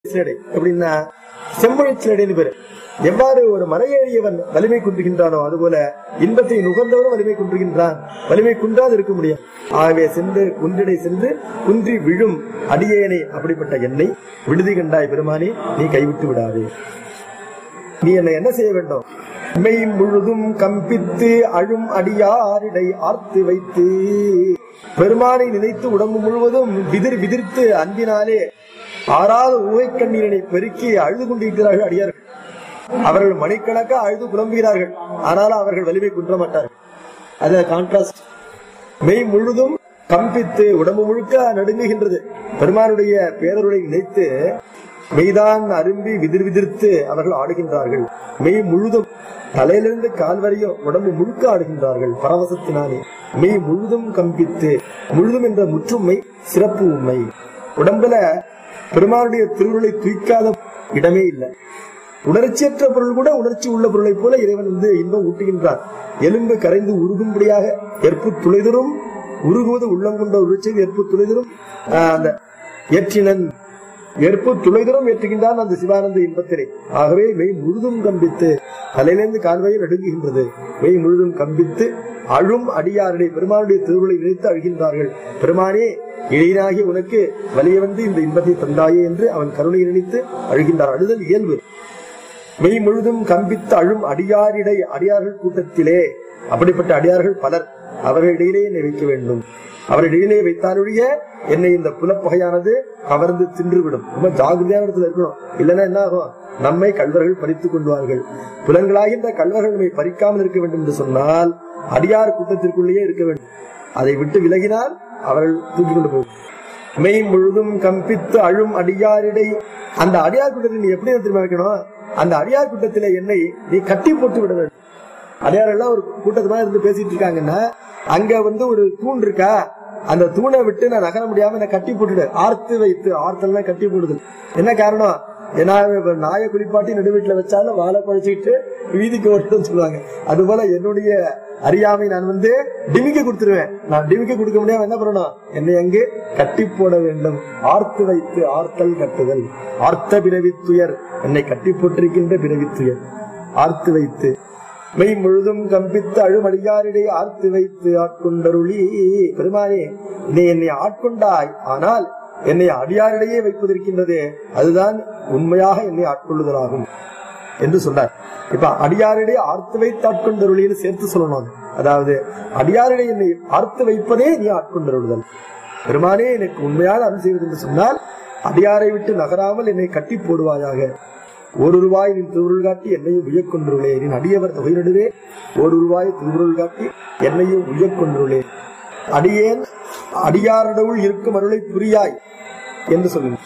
சிலடை எப்படின்னா செம்மொழி சிலடைன்னு பேரு எவ்வாறு ஒரு மலையேறியவன் வலிமை குன்றுகின்றானோ அதுபோல இன்பத்தை நுகர்ந்தவனும் வலிமை குன்றுகின்றான் வலிமை குன்றாது இருக்க முடியும் ஆகவே சென்று குன்றிடை சென்று குன்றி விழும் அடியேனை அப்படிப்பட்ட என்னை விடுதி கண்டாய் பெருமானே நீ கைவிட்டு விடாதே நீ என்னை என்ன செய்ய வேண்டும் மெய் முழுதும் கம்பித்து அழும் அடியாரிடை ஆர்த்து வைத்து பெருமானை நினைத்து உடம்பு முழுவதும் விதிர் விதிர்த்து அன்பினாலே ஆறாத ஊவை கண்ணீரனை பெருக்கி அழுது கொண்டிருக்கிறார்கள் அடியார்கள் அவர்கள் மணிக்கணக்கா அழுது புலம்புகிறார்கள் ஆனாலும் அவர்கள் வலிமை குன்ற மாட்டார்கள் அது கான்ட்ராஸ்ட் மெய் முழுதும் கம்பித்து உடம்பு முழுக்க நடுங்குகின்றது பெருமானுடைய பேரருளை நினைத்து மெய்தான் அரும்பி விதிர் விதிர்த்து அவர்கள் ஆடுகின்றார்கள் மெய் முழுதும் தலையிலிருந்து கால் வரையும் உடம்பு முழுக்க ஆடுகின்றார்கள் பரவசத்தினாலே மெய் முழுதும் கம்பித்து முழுதும் என்ற முற்றுமை சிறப்பு உண்மை உடம்புல பெருமானுடைய திருவுருளை தூய்க்காத இடமே இல்லை உணர்ச்சியற்ற பொருள் கூட உணர்ச்சி உள்ள பொருளை போல இறைவன் வந்து இன்பம் ஊட்டுகின்றான் எலும்பு கரைந்து உருகும்படியாக ஏற்பு துளைதரும் உருகுவது உள்ளம் கொண்ட உருச்சை ஏற்பு துளைதரும் ஆஹ், அந்த ஏற்றினன் ஏற்பு துளைதரும் ஏற்றுகின்றான் அந்த சிவானந்த இன்பத்திலே ஆகவே மெய் முழுதும் கம்பித்து தலையிலிருந்து கால்வரை நடுங்குகின்றது மெய் முழுதும் கம்பித்து அழும் அடியாருடைய பெருமானுடைய திருவுருளை நினைத்து அழுகின்றார்கள் பெருமானே இளையனாகி உனக்கு வலிய வந்து இந்த இன்பத்தை தந்தாயே என்று அவன் கருணை நினைத்து அழுகின்றார் அழுதல் இயல்பு மெய் முழுதும் கம்பித்து அழும் அடியாரிடை அடியார்கள் கூட்டத்திலே அப்படிப்பட்ட அடியார்கள் பலர் அவர்களிடையிலே என்னை வைக்க வேண்டும் அவரிடையிலே வைத்தாலுடைய என்னை இந்த புலப்பகையானது கவர்ந்து தின்றுவிடும் ரொம்ப ஜாகிரதையான இடத்துல இருக்கணும் இல்லைன்னா என்ன ஆகும் நம்மை கல்வர்கள் பறித்துக் கொள்வார்கள் புலன்களாகின்ற கல்வர்கள் நம்மை பறிக்காமல் இருக்க வேண்டும் என்று சொன்னால் அடியார் கூட்டத்திற்குள்ளேயே இருக்க வேண்டும் அதை விட்டு விலகினால் அவர்கள் தூக்கிக் கொண்டு போகும் மெய் முழுதும் கம்பித்து அழும் அடியாரிடை அந்த அடியார் கூட்டத்தில் நீ எப்படி திரும்ப வைக்கணும் அந்த அடியார் கூட்டத்திலே என்னை நீ கட்டி போட்டு விட வேண்டும் அடியார் எல்லாம் ஒரு கூட்டத்துமா இருந்து பேசிட்டு இருக்காங்கன்னா அங்க வந்து ஒரு தூண் இருக்கா அந்த தூணை விட்டு நான் நகர முடியாம நான் கட்டி போட்டுடு ஆர்த்து வைத்து ஆர்த்தெல்லாம் கட்டி போடுதல் என்ன காரணம் ஏன்னா இப்ப நாயை குளிப்பாட்டி நடுவீட்டுல வச்சாலும் வாழை குழைச்சிட்டு வீதிக்கு ஓட்டுன்னு சொல்லுவாங்க அது போல என்னுடைய அறியாமை நான் வந்து டிமிக்க கொடுத்துருவேன் நான் டிமிக்க கொடுக்க முடியாம என்ன பண்ணணும் என்னை அங்கு கட்டி போட வேண்டும் ஆர்த்து வைத்து ஆர்த்தல் கட்டுதல் ஆர்த்த பிறவித்துயர் என்னை கட்டி போட்டிருக்கின்ற பிறவித்துயர் ஆர்த்து வைத்து மெய் முழுதும் கம்பித்து அழுமடியாரிடை ஆர்த்து வைத்து ஆட்கொண்டருளி பெருமானே நீ என்னை ஆட்கொண்டாய் ஆனால் என்னை அடியாரிடையே வைப்பதற்கின்றதே அதுதான் உண்மையாக என்னை ஆட்கொள்ளுதலாகும் என்று சொன்னார் இப்ப அடியாரிடையே ஆர்த்து வைத்து ஆட்கொண்டருளின்னு சேர்த்து சொல்லணும் அது. அதாவது அடியாரிடை என்னை ஆர்த்து வைப்பதே நீ ஆட்கொண்டருளுதல் பெருமானே எனக்கு உண்மையான அருள் செய்வது என்று சொன்னால் அடியாரை விட்டு நகராமல் என்னை கட்டி போடுவாயாக ஒரு ரூபாய் நின் திருவுருள் காட்டி என்னையும் உயக்கொண்டுள்ளே நின் அடியவர் தொகை நடுவே ஒரு ரூபாய் திருவுருள் காட்டி என்னையும் உயக்கொண்டுள்ளே அடியேன் அடியாரடவுள் இருக்கும் அருளை புரியாய் என்று சொல்லுங்க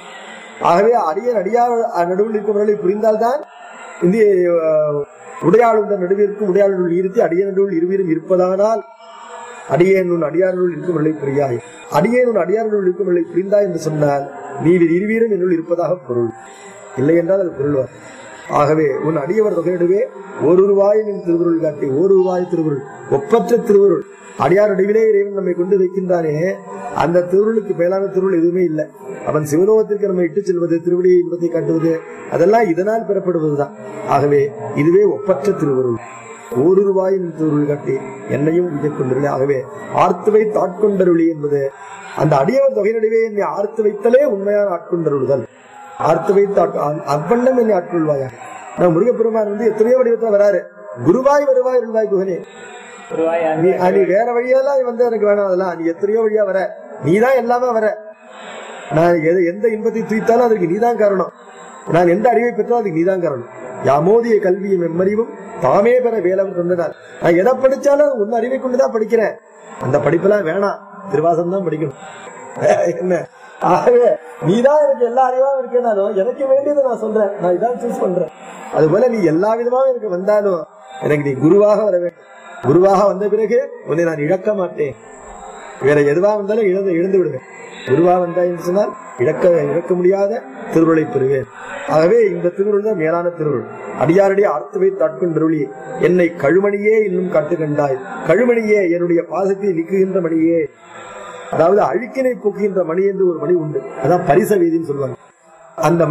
ஆகவே அடியன் அடியார் நடுவில் இருக்கும் அருளை புரிந்தால்தான் இந்த அஹ், உடையாளுந்த நடுவிற்கும் உடையாளுள் இருத்தி அடிய நடுவில் இருவரும் இருப்பதானால் அடியேன் உன் அடியாருள் இருக்கும் நிலை புரியாய் அடியேன் உன் அடியாருள் இருக்கும் நிலை புரிந்தாய் என்று சொன்னால் நீ இருவீரும் என்னுள் இருப்பதாக பொருள் இல்லை என்றால் அது பொருள் வரும். ஆகவே உன் அடியவர் தொகையிடுவே ஒரு ரூபாய் நின் திருவுருள் காட்டி ஒரு ரூபாய் திருவுருள் ஒப்பற்ற திருவுருள் அடியார் நடுவிலே இறைவன் நம்மை கொண்டு வைக்கின்றானே அந்த திருவுருளுக்கு மேலான திருவுருள் எதுவுமே இல்லை அவன் சிவலோகத்திற்கு நம்மை இட்டுச் செல்வது திருவடியை இன்பத்தை காட்டுவது அதெல்லாம் இதனால் பெறப்படுவதுதான் ஆகவே இதுவே ஒப்பற்ற திருவுருள் ஒரு ரூபாயின் திருவுருள் காட்டி என்னையும் விஜய் கொண்டிருந்தே ஆகவே ஆர்த்து வைத்து ஆட்கொண்டருளி என்பது அந்த அடியவன் தொகை நடுவே என்னை ஆர்த்து வைத்தலே உண்மையான ஆட்கொண்டருளுதல் ஆர்த்து வைத்து ஆட்கொ- அ- அவ்வண்ணம் என்னை ஆட்கொள்வாயா நான் முருகப்பெருமான் வந்து எத்தனையோ வடிவத்துல வராரு குருவாய் வருவாய் அருள்வாய் குகனே குருவாய் நீ அஹ் நீ வேற வழியெல்லாம் வந்து எனக்கு வேணாம் அதெல்லாம் நீ எத்தனையோ வழியா வர நீதான் எல்லாமே வர நான் எது- எந்த இன்பத்தை தூய்த்தாலும் அதற்கு நீதான் காரணம் நான் எந்த அறிவை பெற்றாலும் அதுக்கு நீதான் காரணம் யாமோதிய கல்வியும் எம்மறிவும் தாமே பெற வேலம் கொண்டனால் நான் எதை படிச்சாலும் உன் அறிவை கொண்டுதான் படிக்கிறேன் அந்த படிப்பெல்லாம் வேணாம் திருவாசம் தான் படிக்கணும் என்ன ஆகவே நீதான் எனக்கு எல்லா அறிவாவும் இருக்கேனாலும் எனக்கு வேண்டியதை நான் சொல்றேன் நான் இதான் சூஸ் பண்றேன் அது போல நீ எல்லா விதமாவும் எனக்கு வந்தாலும் எனக்கு நீ குருவாக வர வேண்டும் குருவாக வந்த பிறகு உன்னை நான் இழக்க மாட்டேன் வேற எதுவா வந்தாலும் இழந்து இழந்து விடுவேன் குருவா வந்தா என்று சொன்னால் இழக்க இழக்க முடியாத திருவுருளை பெறுவேன் ஆகவே இந்த திருவுருள் தான் மேலான திருவுருள் அடியாரடி அர்த்த வைத்து ஆட்கொண்டருளி என்னை கழுமணியே இன்னும் காட்டு கண்டாய் கழுமணியே என்னுடைய பாதத்தை நீக்குகின்ற மணியே அதாவது அழுக்கினை போக்குகின்ற மணி என்று ஒரு மணி உண்டு அதான் பரிச வீதின்னு சொல்லுவாங்க அந்த